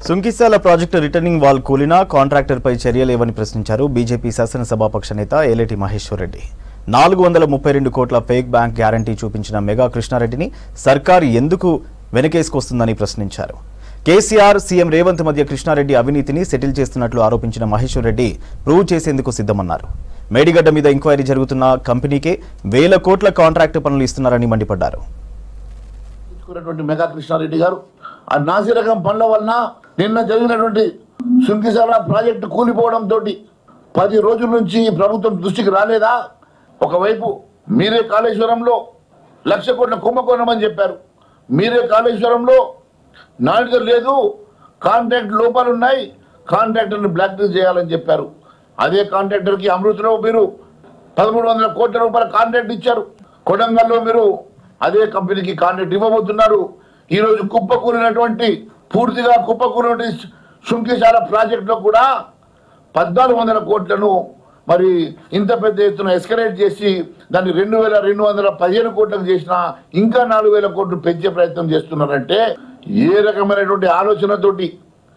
Sunkishala project returning wall కూలినా కాంట్రాక్టర్పై చర్యలేవని ప్రశ్నించారు బీజేపీ శాసనసభాపక్ష నేత ఏలేటి మహేశ్వర్ రెడ్డి నాలుగు వందల ముప్పై రెండు కోట్ల ఫేక్ బ్యాంక్ గ్యారంటీ చూపించిన మెగా కృష్ణారెడ్డిని సర్కార్ ఎందుకు వెనకేసుకొస్తుందని ప్రశ్నించారు కేసీఆర్ సీఎం రేవంత్ మధ్య కృష్ణారెడ్డి అవినీతిని సెటిల్ చేస్తున్నట్లు ఆరోపించిన మహేశ్వర్ రెడ్డి ప్రూవ్ చేసేందుకు సిద్ధమన్నారు మేడిగడ్డ మీద ఎంక్వైరీ జరుగుతున్న కంపెనీకే వేల కోట్ల కాంట్రాక్టు పనులు ఇస్తున్నారని మండిపడ్డారు తీసుకున్నటువంటి మెగా కృష్ణారెడ్డి గారు ఆ నాసిరకం పనుల వలన నిన్న జరిగినటువంటి సుంకిసాల ప్రాజెక్టు కూలిపోవడంతో పది రోజుల నుంచి ప్రభుత్వం దృష్టికి రాలేదా ఒకవైపు మీరే కాళేశ్వరంలో లక్ష కోట్ల కుంభకోణం అని చెప్పారు మీరే కాళేశ్వరంలో నాణ్యత లేదు కాంట్రాక్ట్ లోపాలు ఉన్నాయి కాంట్రాక్టర్ని బ్లాక్ చేయాలని చెప్పారు అదే కాంట్రాక్టర్కి అమృతలో మీరు పదమూడు వందల కోట్ల రూపాయల కాంట్రాక్ట్ ఇచ్చారు కొడంగల్లో మీరు అదే కంపెనీకి కాంట్రాక్ట్ ఇవ్వబోతున్నారు ఈరోజు కుప్పకూలినటువంటి పూర్తిగా కుప్పకూలినటువంటి శుంకిశాల ప్రాజెక్టులో కూడా పద్నాలుగు వందల కోట్లను మరి ఇంత పెద్ద ఎత్తున ఎస్కలేట్ చేసి దాన్ని రెండు వేల రెండు వందల పదిహేను కోట్లకు చేసిన ఇంకా నాలుగు వేల కోట్లు పెంచే ప్రయత్నం చేస్తున్నారంటే ఏ రకమైనటువంటి ఆలోచనతోటి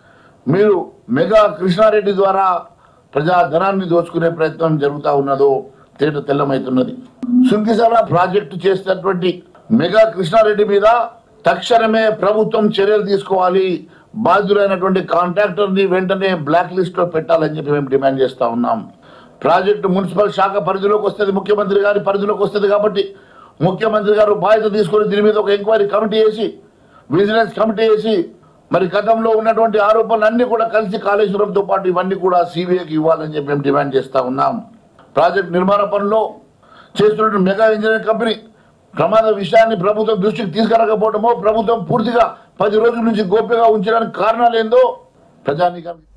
మీరు మెగా కృష్ణారెడ్డి ద్వారా ప్రజాధనాన్ని దోచుకునే ప్రయత్నం జరుగుతూ ఉన్నదో తేట తెల్లమవుతున్నది సుంకిసాల ప్రాజెక్టు చేసినటువంటి మెగా కృష్ణారెడ్డి మీద తక్షణమే ప్రభుత్వం చర్యలు తీసుకోవాలి బాధ్యులైనటువంటి కాంట్రాక్టర్ని వెంటనే బ్లాక్ లిస్ట్ లో పెట్టాలని చెప్పి మేము డిమాండ్ చేస్తా ఉన్నాం ప్రాజెక్టు మున్సిపల్ శాఖ పరిధిలోకి వస్తుంది ముఖ్యమంత్రి గారి పరిధిలోకి వస్తుంది కాబట్టి ముఖ్యమంత్రి గారు బాధ్యత తీసుకొని దీని మీద ఒక ఎంక్వైరీ కమిటీ వేసి విజిలెన్స్ కమిటీ వేసి మరి గతంలో ఉన్నటువంటి ఆరోపణలన్నీ కూడా కలిసి కాళేశ్వరంతో పాటు ఇవన్నీ కూడా సిబిఐకి ఇవ్వాలని చెప్పి మేము డిమాండ్ చేస్తా ఉన్నాం ప్రాజెక్ట్ నిర్మాణ పనిలో చేస్తున్న మెగా ఇంజనీరింగ్ కంపెనీ ప్రమాద విషయాన్ని ప్రభుత్వం దృష్టికి తీసుకురాకపోవడమో ప్రభుత్వం పూర్తిగా పది రోజుల నుంచి గోప్యంగా ఉంచడానికి కారణాలు ఏందో ప్రజానీకానికి